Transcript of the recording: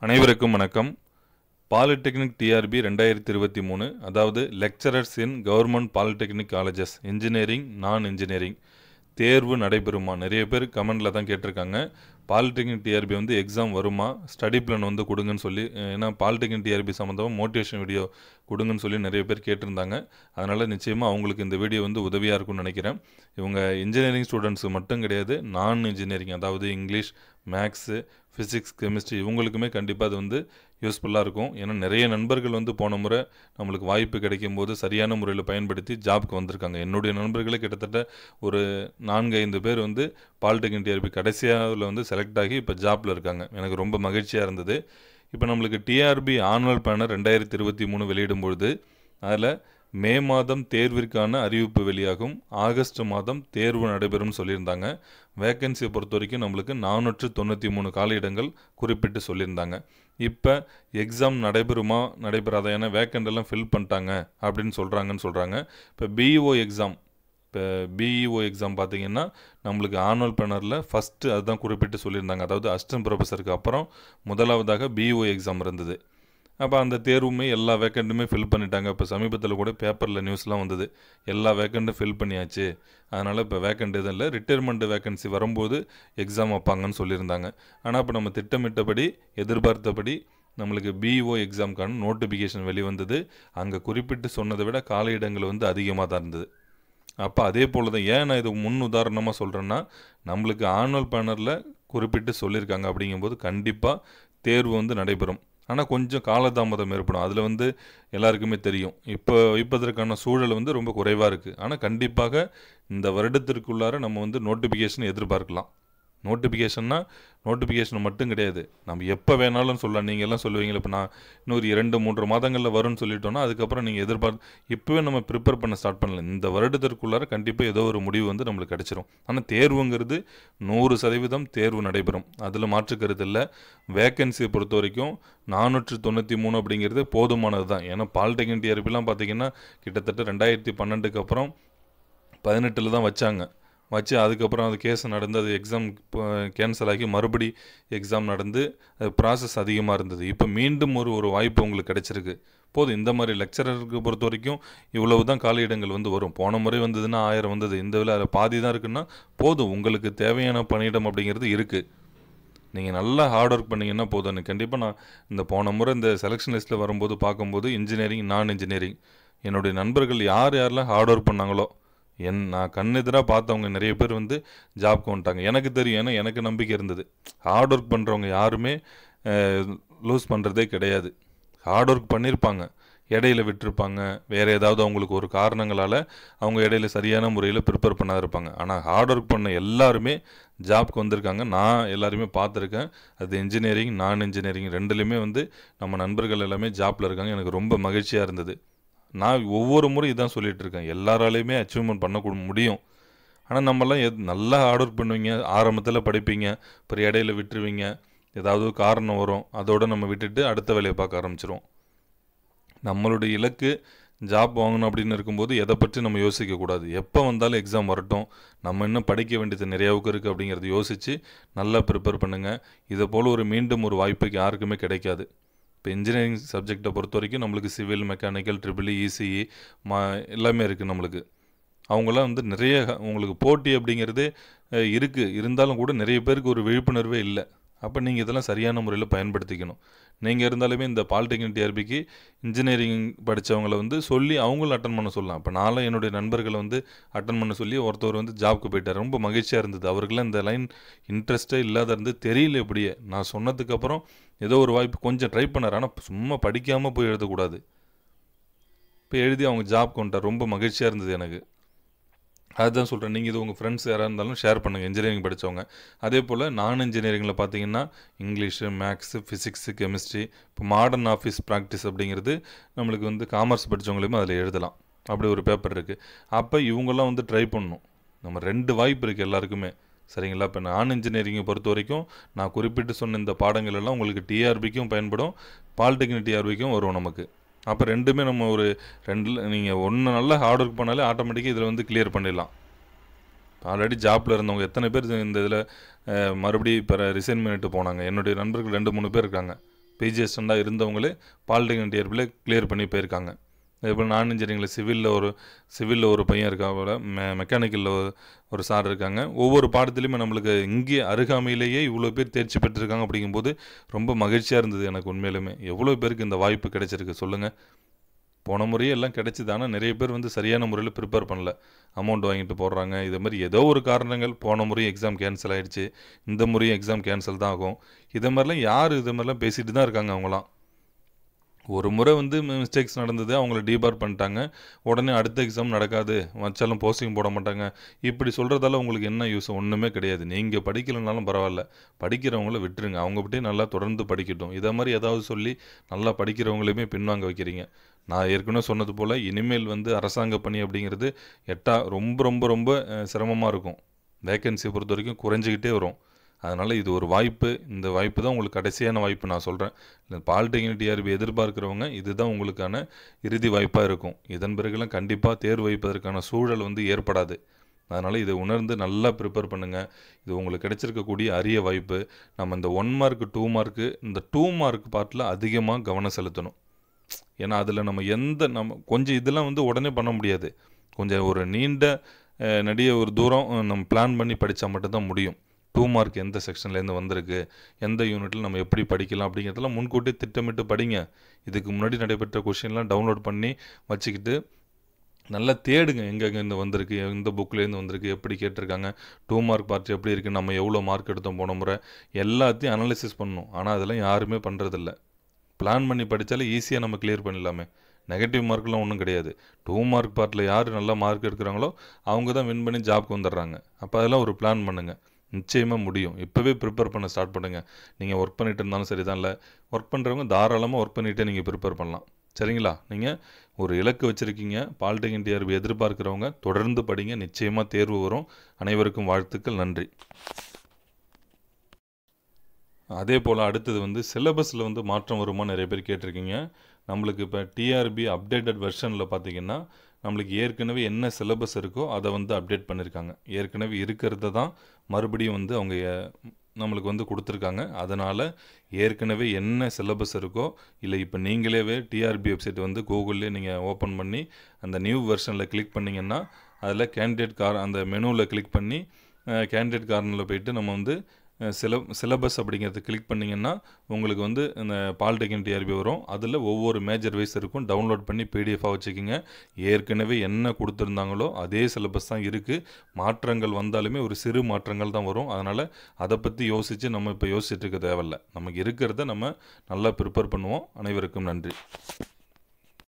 அனைவருக்கும் வணக்கம் polytechnic TRP ரெண்டாயிரத்தி இருபத்தி மூணு அதாவது lecturers in government polytechnic colleges engineering நான் இன்ஜினியரிங் தேர்வு நடைபெறுமா நிறைய பேர் கமெண்டில் தான் கேட்டிருக்காங்க பாலிடெக்னிக் டிஆர்பி வந்து எக்ஸாம் வருமா ஸ்டடி பிளான் வந்து கொடுங்கன்னு சொல்லி அஹ், ஏன்னா பாலிடெக்னிக் டிஆர்பி சம்மந்தமாக மோட்டிவேஷன் வீடியோ கொடுங்கன்னு சொல்லி நிறைய பேர் கேட்டிருந்தாங்க அதனால் நிச்சயமாக அவங்களுக்கு இந்த வீடியோ வந்து உதவியாக இருக்கும்னு நினைக்கிறேன் இவங்க இன்ஜினியரிங் ஸ்டூடெண்ட்ஸு மட்டும் கிடையாது நான் இன்ஜினியரிங் அதாவது இங்கிலீஷ் மேக்ஸு ஃபிசிக்ஸ் கெமிஸ்ட்ரி இவங்களுக்குமே கண்டிப்பாக அது வந்து யூஸ்ஃபுல்லாக இருக்கும் ஏன்னா நிறைய நண்பர்கள் வந்து போன முறை நம்மளுக்கு வாய்ப்பு கிடைக்கும் போது சரியான முறையில் பயன்படுத்தி ஜாப்க்கு வந்திருக்காங்க என்னுடைய நண்பர்களே கிட்டத்தட்ட ஒரு நான்கு ஐந்து பேர் வந்து பாலிடெக்னிக் டிஆர்பி கடைசியாவில் வந்து செலக்ட் ஆகி இப்போ ஜாப்பில் இருக்காங்க எனக்கு ரொம்ப மகிழ்ச்சியாக இருந்தது இப்போ நம்மளுக்கு டிஆர்பி ஆனுவல் பேனர் ரெண்டாயிரத்தி இருபத்தி மூணு வெளியிடும் பொழுது அதில் மே மாதம் தேர்விற்கான அறிவிப்பு வெளியாகும் ஆகஸ்ட் மாதம் தேர்வு நடைபெறும் சொல்லியிருந்தாங்க வேக்கன்சியை பொறுத்த வரைக்கும் நம்மளுக்கு நானூற்று தொண்ணூற்றி மூணு காலியிடங்கள் குறிப்பிட்டு சொல்லியிருந்தாங்க இப்போ எக்ஸாம் நடைபெறுமா நடைபெறாதா ஏன்னா வேக்கண்ட் எல்லாம் ஃபில் பண்ணிட்டாங்க அப்படின்னு சொல்கிறாங்கன்னு சொல்கிறாங்க இப்போ பிஇஓ எக்ஸாம் இப்போ பிஇஓ எக்ஸாம் பார்த்தீங்கன்னா நம்மளுக்கு ஆனுவல் பேனரில் ஃபஸ்ட்டு அதுதான் குறிப்பிட்டு சொல்லியிருந்தாங்க அதாவது அசிஸ்டன்ட் ப்ரொஃபஸருக்கு அப்புறம் முதலாவதாக பிஇஓ எக்ஸாம் இருந்தது அப்போ அந்த தேர்வுமே எல்லா வேக்கண்ட்டுமே ஃபில் பண்ணிட்டாங்க இப்போ சமீபத்தில் கூட பேப்பரில் நியூஸ்லாம் வந்தது எல்லா வேக்கண்ட்டும் ஃபில் பண்ணியாச்சு அதனால் இப்போ வேக்கண்ட் எதுவும் இல்லை ரிட்டையர்மெண்ட் வேக்கன்சி வரும்போது எக்ஸாம் வைப்பாங்கன்னு சொல்லியிருந்தாங்க ஆனால் இப்போ நம்ம திட்டமிட்டபடி எதிர்பார்த்தபடி நம்மளுக்கு பிஇஓ எக்ஸாமுக்கான நோட்டிஃபிகேஷன் வெளிவந்தது அங்கே குறிப்பிட்டு சொன்னதை விட காலியிடங்கள் வந்து அதிகமாக தான் இருந்தது அப்போ அதே போல் தான் ஏன் நான் இது முன் உதாரணமாக சொல்கிறேன்னா நம்மளுக்கு ஆனுவல் பேனரில் குறிப்பிட்டு சொல்லியிருக்காங்க அப்படிங்கும்போது கண்டிப்பாக தேர்வு வந்து நடைபெறும் ஆனால் கொஞ்சம் காலதாமதம் ஏற்படும் அதில் வந்து எல்லாருக்குமே தெரியும் இப்போ இப்போதற்கான சூழல் வந்து ரொம்ப குறைவாக இருக்குது ஆனால் கண்டிப்பாக இந்த வருடத்திற்குள்ளார நம்ம வந்து நோட்டிஃபிகேஷன் எதிர்பார்க்கலாம் நோட்டிஃபிகேஷன்னா நோட்டிஃபிகேஷன் மட்டும் கிடையாது நம்ம எப்போ வேணாலும் சொல்லலாம் நீங்கள் எல்லாம் சொல்லுவீங்களா இப்போ நான் இன்னொரு இரண்டு மூன்று மாதங்களில் வரும்னு சொல்லிட்டோன்னா அதுக்கப்புறம் நீங்கள் எதிர்பார்த்து இப்போவே நம்ம ப்ரிப்பேர் பண்ண ஸ்டார்ட் பண்ணல இந்த வருடத்திற்குள்ளார கண்டிப்பாக ஏதோ ஒரு முடிவு வந்து நம்மளுக்கு கிடைச்சிரும் ஆனால் தேர்வுங்கிறது நூறு சதவீதம் தேர்வு நடைபெறும் அதில் மாற்றுக்கிறது இல்லை வேக்கன்சியை பொறுத்த வரைக்கும் நானூற்று தொண்ணூற்றி மூணு அப்படிங்கிறது போதுமானது தான் ஏன்னா பாலிடெக்னிக் டிஆர்பிலாம் பார்த்தீங்கன்னா கிட்டத்தட்ட ரெண்டாயிரத்தி பன்னெண்டுக்கு அப்புறம் பதினெட்டில் தான் வச்சாங்க வச்சு அதுக்கப்புறம் அது கேஸ் நடந்து அது எக்ஸாம் கேன்சல் ஆகி மறுபடி எக்ஸாம் நடந்து அது ப்ராசஸ் அதிகமாக இருந்தது இப்போ மீண்டும் ஒரு ஒரு வாய்ப்பு உங்களுக்கு கிடைச்சிருக்கு போதும் இந்த மாதிரி லெக்சரருக்கு பொறுத்த வரைக்கும் இவ்வளவு தான் காலியிடங்கள் வந்து வரும் போன முறை வந்ததுன்னா ஆயிரம் வந்தது இந்த வேலை அதில் பாதி தான் இருக்குன்னா போதும் உங்களுக்கு தேவையான பணியிடம் அப்படிங்கிறது இருக்குது நீங்கள் நல்லா ஹார்ட் ஒர்க் பண்ணீங்கன்னா போதும் கண்டிப்பாக நான் இந்த போன முறை இந்த செலெக்ஷன் லிஸ்ட்டில் வரும்போது பார்க்கும்போது இன்ஜினியரிங் நான் இன்ஜினியரிங் என்னுடைய நண்பர்கள் யார் யாரெல்லாம் ஹார்ட் ஒர்க் பண்ணாங்களோ என் நான் கண்ணெதிராக பார்த்தவங்க நிறைய பேர் வந்து ஜாப்க்கு வந்துட்டாங்க எனக்கு தெரியும் ஏன்னா எனக்கு நம்பிக்கை இருந்தது ஹார்ட் ஒர்க் பண்ணுறவங்க யாருமே லூஸ் பண்ணுறதே கிடையாது ஹார்ட் ஒர்க் பண்ணியிருப்பாங்க இடையில விட்டுருப்பாங்க வேறு ஏதாவது அவங்களுக்கு ஒரு காரணங்களால் அவங்க இடையில சரியான முறையில் ப்ரிப்பேர் பண்ணாத இருப்பாங்க ஆனால் ஹார்ட் ஒர்க் பண்ண எல்லாருமே ஜாப்க்கு வந்திருக்காங்க நான் எல்லாருமே பார்த்துருக்கேன் அது இன்ஜினியரிங் நான் இன்ஜினியரிங் ரெண்டுலேயுமே வந்து நம்ம நண்பர்கள் எல்லாமே ஜாப்பில் இருக்காங்க எனக்கு ரொம்ப மகிழ்ச்சியாக இருந்தது நான் ஒவ்வொரு முறை இதான் சொல்லிட்டு இருக்கேன் எல்லாராலையுமே அச்சீவ்மெண்ட் பண்ண முடியும் ஆனால் நம்மலாம் எத் நல்லா ஹார்ட் ஒர்க் பண்ணுவீங்க ஆரம்பத்தில் படிப்பீங்க அப்புறம் இடையில விட்டுருவீங்க ஏதாவது ஒரு காரணம் வரும் அதோடு நம்ம விட்டுட்டு அடுத்த வேலையை பார்க்க ஆரம்பிச்சிருவோம் நம்மளுடைய இலக்கு ஜாப் வாங்கணும் அப்படின்னு இருக்கும்போது எதை பற்றி நம்ம யோசிக்கக்கூடாது எப்போ வந்தாலும் எக்ஸாம் வரட்டும் நம்ம இன்னும் படிக்க வேண்டியது நிறையாவுக்கு இருக்குது அப்படிங்கிறத யோசித்து நல்லா ப்ரிப்பேர் பண்ணுங்கள் இதை போல் ஒரு மீண்டும் ஒரு வாய்ப்புக்கு யாருக்குமே கிடைக்காது இப்போ இன்ஜினியரிங் சப்ஜெக்டை பொறுத்த வரைக்கும் நம்மளுக்கு சிவில் மெக்கானிக்கல் ட்ரிபிள் இசிஇ மா எல்லாமே இருக்குது நம்மளுக்கு அவங்களாம் வந்து நிறைய உங்களுக்கு போட்டி அப்படிங்கிறது இருக்குது இருந்தாலும் கூட நிறைய பேருக்கு ஒரு விழிப்புணர்வே இல்லை அப்போ நீங்கள் இதெல்லாம் சரியான முறையில் பயன்படுத்திக்கணும் நீங்கள் இருந்தாலுமே இந்த பாலிடெக்னிக் டிஆர்பிக்கு இன்ஜினியரிங் படித்தவங்களை வந்து சொல்லி அவங்களும் அட்டன் பண்ண சொல்லலாம் இப்போ நானும் என்னுடைய நண்பர்களை வந்து அட்டன் பண்ண சொல்லி ஒருத்தவர் வந்து ஜாப்க்கு போயிட்டார் ரொம்ப மகிழ்ச்சியாக இருந்தது அவருக்கெல்லாம் இந்த லைன் இன்ட்ரெஸ்ட்டே இல்லாத இருந்து தெரியல எப்படியே நான் சொன்னதுக்கப்புறம் ஏதோ ஒரு வாய்ப்பு கொஞ்சம் ட்ரை பண்ணார் ஆனால் சும்மா படிக்காமல் போய் எழுதக்கூடாது இப்போ எழுதி அவங்க ஜாப் கொண்டார் ரொம்ப மகிழ்ச்சியாக இருந்தது எனக்கு அதுதான் சொல்கிறேன் நீங்கள் இது உங்கள் ஃப்ரெண்ட்ஸ் யாராக இருந்தாலும் ஷேர் பண்ணுங்கள் இன்ஜினியரிங் படித்தவங்க அதே போல் நான் இன்ஜினியரிங்கில் பார்த்தீங்கன்னா இங்கிலீஷு மேக்ஸு ஃபிசிக்ஸு கெமிஸ்ட்ரி இப்போ மாடர்ன் ஆஃபீஸ் ப்ராக்டிஸ் அப்படிங்கிறது நம்மளுக்கு வந்து காமர்ஸ் படித்தவங்களையுமே அதில் எழுதலாம் அப்படி ஒரு பேப்பர் இருக்குது அப்போ இவங்கெல்லாம் வந்து ட்ரை பண்ணணும் நம்ம ரெண்டு வாய்ப்பு இருக்குது எல்லாருக்குமே சரிங்களா இப்போ நான் இன்ஜினியரிங்கை பொறுத்த வரைக்கும் நான் குறிப்பிட்டு சொன்ன இந்த பாடங்கள் எல்லாம் உங்களுக்கு டிஆர்பிக்கும் பயன்படும் பாலிடெக்னிக் டிஆர்பிக்கும் வரும் நமக்கு அப்போ ரெண்டுமே நம்ம ஒரு ரெண்டில் நீங்கள் ஒன்று நல்லா ஹார்ட் ஒர்க் பண்ணாலே ஆட்டோமேட்டிக்காக இதில் வந்து கிளியர் பண்ணிடலாம் ஆல்ரெடி ஜாப்பில் இருந்தவங்க எத்தனை பேர் இந்த இதில் மறுபடியும் இப்போ ரிசைன் பண்ணிட்டு போனாங்க என்னுடைய நண்பர்கள் ரெண்டு மூணு பேர் இருக்காங்க பிஜி அசிஸ்டண்டாக இருந்தவங்களே பாலிடெக்னிக் டிஆர்பியில் கிளியர் பண்ணி போயிருக்காங்க அதேபோல் நான் இன்ஜினியரிங்கில் சிவிலில் ஒரு சிவிலில் ஒரு பையன் இருக்கா போல மெ மெக்கானிக்கலில் ஒரு சார் இருக்காங்க ஒவ்வொரு பாடத்துலையுமே நம்மளுக்கு இங்கே அருகாமையிலேயே இவ்வளோ பேர் தேர்ச்சி பெற்றிருக்காங்க அப்படிங்கும்போது ரொம்ப மகிழ்ச்சியாக இருந்தது எனக்கு உண்மையிலுமே எவ்வளோ பேருக்கு இந்த வாய்ப்பு கிடைச்சிருக்கு சொல்லுங்கள் போன முறையே எல்லாம் கிடைச்சிது ஆனால் நிறைய பேர் வந்து சரியான முறையில் ப்ரிப்பேர் பண்ணல அமௌண்ட் வாங்கிட்டு போடுறாங்க இது மாதிரி ஏதோ ஒரு காரணங்கள் போன முறையும் எக்ஸாம் கேன்சல் ஆகிடுச்சு இந்த முறையும் எக்ஸாம் கேன்சல் தான் ஆகும் இதை மாதிரிலாம் யார் இது மாதிரிலாம் பேசிட்டு தான் இருக்காங்க அவங்களாம் ஒரு முறை வந்து மிஸ்டேக்ஸ் நடந்தது அவங்கள டீபார் பண்ணிட்டாங்க உடனே அடுத்த எக்ஸாம் நடக்காது வச்சாலும் போஸ்டிங் போட மாட்டாங்க இப்படி சொல்கிறதால உங்களுக்கு என்ன யூஸ் ஒன்றுமே கிடையாது நீங்கள் படிக்கலைனாலும் பரவாயில்ல படிக்கிறவங்கள விட்டுருங்க அவங்க விட்டே நல்லா தொடர்ந்து படிக்கட்டும் இதை மாதிரி ஏதாவது சொல்லி நல்லா படிக்கிறவங்களையுமே பின்வாங்க வைக்கிறீங்க நான் ஏற்கனவே சொன்னது போல் இனிமேல் வந்து அரசாங்க பணி அப்படிங்கிறது எட்டா ரொம்ப ரொம்ப ரொம்ப சிரமமாக இருக்கும் வேக்கன்சியை பொறுத்த வரைக்கும் குறைஞ்சிக்கிட்டே வரும் அதனால் இது ஒரு வாய்ப்பு இந்த வாய்ப்பு தான் உங்களுக்கு கடைசியான வாய்ப்பு நான் சொல்கிறேன் இந்த பாலிடெக்னிக் டிஆர்பி எதிர்பார்க்குறவங்க இதுதான் உங்களுக்கான இறுதி வாய்ப்பாக இருக்கும் இதன் பிறகுலாம் கண்டிப்பாக தேர்வு வைப்பதற்கான சூழல் வந்து ஏற்படாது அதனால் இதை உணர்ந்து நல்லா ப்ரிப்பேர் பண்ணுங்கள் இது உங்களுக்கு கிடைச்சிருக்கக்கூடிய அரிய வாய்ப்பு நம்ம இந்த ஒன் மார்க் டூ மார்க்கு இந்த டூ மார்க் பார்ட்டில் அதிகமாக கவனம் செலுத்தணும் ஏன்னா அதில் நம்ம எந்த நம்ம கொஞ்சம் இதெல்லாம் வந்து உடனே பண்ண முடியாது கொஞ்சம் ஒரு நீண்ட நடிய ஒரு தூரம் நம்ம பிளான் பண்ணி படித்தா மட்டும்தான் முடியும் டூ மார்க் எந்த செக்ஷன்லேருந்து வந்திருக்கு எந்த யூனிட்டில் நம்ம எப்படி படிக்கலாம் அப்படிங்கிறதெல்லாம் முன்கூட்டியே திட்டமிட்டு படிங்க இதுக்கு முன்னாடி நடைபெற்ற கொஷின்லாம் டவுன்லோட் பண்ணி வச்சுக்கிட்டு நல்லா தேடுங்க எங்கெங்கேருந்து வந்திருக்கு எந்த புக்லேருந்து வந்திருக்கு எப்படி கேட்டிருக்காங்க டூ மார்க் பார்ட் எப்படி இருக்குது நம்ம எவ்வளோ மார்க் எடுத்தோம் போன முறை எல்லாத்தையும் அனலிசிஸ் பண்ணணும் ஆனால் அதெல்லாம் யாருமே பண்ணுறதில்ல பிளான் பண்ணி படித்தாலே ஈஸியாக நம்ம கிளியர் பண்ணிடலாமே நெகட்டிவ் மார்க்லாம் ஒன்றும் கிடையாது டூ மார்க் பார்ட்டில் யார் நல்லா மார்க் எடுக்கிறாங்களோ அவங்க தான் வின் பண்ணி ஜாப்க்கு வந்துடுறாங்க அப்போ அதெல்லாம் ஒரு பிளான் பண்ணுங்கள் நிச்சயமாக முடியும் இப்போவே ப்ரிப்பேர் பண்ண ஸ்டார்ட் பண்ணுங்கள் நீங்கள் ஒர்க் பண்ணிட்டு இருந்தாலும் சரி தான் இல்லை ஒர்க் பண்ணுறவங்க தாராளமாக ஒர்க் பண்ணிகிட்டே நீங்கள் ப்ரிப்பேர் பண்ணலாம் சரிங்களா நீங்கள் ஒரு இலக்கு வச்சுருக்கீங்க பாலிடெக்னிக் டிஆர்பி எதிர்பார்க்குறவங்க தொடர்ந்து படிங்க நிச்சயமாக தேர்வு வரும் அனைவருக்கும் வாழ்த்துக்கள் நன்றி அதே போல் அடுத்தது வந்து சிலபஸில் வந்து மாற்றம் வருமா நிறைய பேர் கேட்டிருக்கீங்க நம்மளுக்கு இப்போ டிஆர்பி அப்டேட்டட் வெர்ஷனில் பார்த்தீங்கன்னா நம்மளுக்கு ஏற்கனவே என்ன சிலபஸ் இருக்கோ அதை வந்து அப்டேட் பண்ணியிருக்காங்க ஏற்கனவே இருக்கிறத தான் மறுபடியும் வந்து அவங்க நம்மளுக்கு வந்து கொடுத்துருக்காங்க அதனால் ஏற்கனவே என்ன சிலபஸ் இருக்கோ இல்லை இப்போ நீங்களேவே டிஆர்பி வெப்சைட் வந்து கூகுள்லேயே நீங்கள் ஓப்பன் பண்ணி அந்த நியூ வெர்ஷனில் கிளிக் பண்ணிங்கன்னா அதில் கேண்டிடேட் கார் அந்த மெனுவில் கிளிக் பண்ணி கேண்டிடேட் கார்னரில் போயிட்டு நம்ம வந்து சில சிலபஸ் அப்படிங்கிறத கிளிக் பண்ணிங்கன்னா உங்களுக்கு வந்து இந்த பாலிடெக்னிக் டிஆர்பி வரும் அதில் ஒவ்வொரு மேஜர் வைஸ் இருக்கும் டவுன்லோட் பண்ணி பிடிஎஃபாக வச்சுக்கிங்க ஏற்கனவே என்ன கொடுத்துருந்தாங்களோ அதே சிலபஸ் தான் இருக்குது மாற்றங்கள் வந்தாலுமே ஒரு சிறு மாற்றங்கள் தான் வரும் அதனால் அதை பற்றி யோசித்து நம்ம இப்போ யோசிச்சுட்டு இருக்க தேவையில்ல நமக்கு இருக்கிறத நம்ம நல்லா ப்ரிப்பேர் பண்ணுவோம் அனைவருக்கும் நன்றி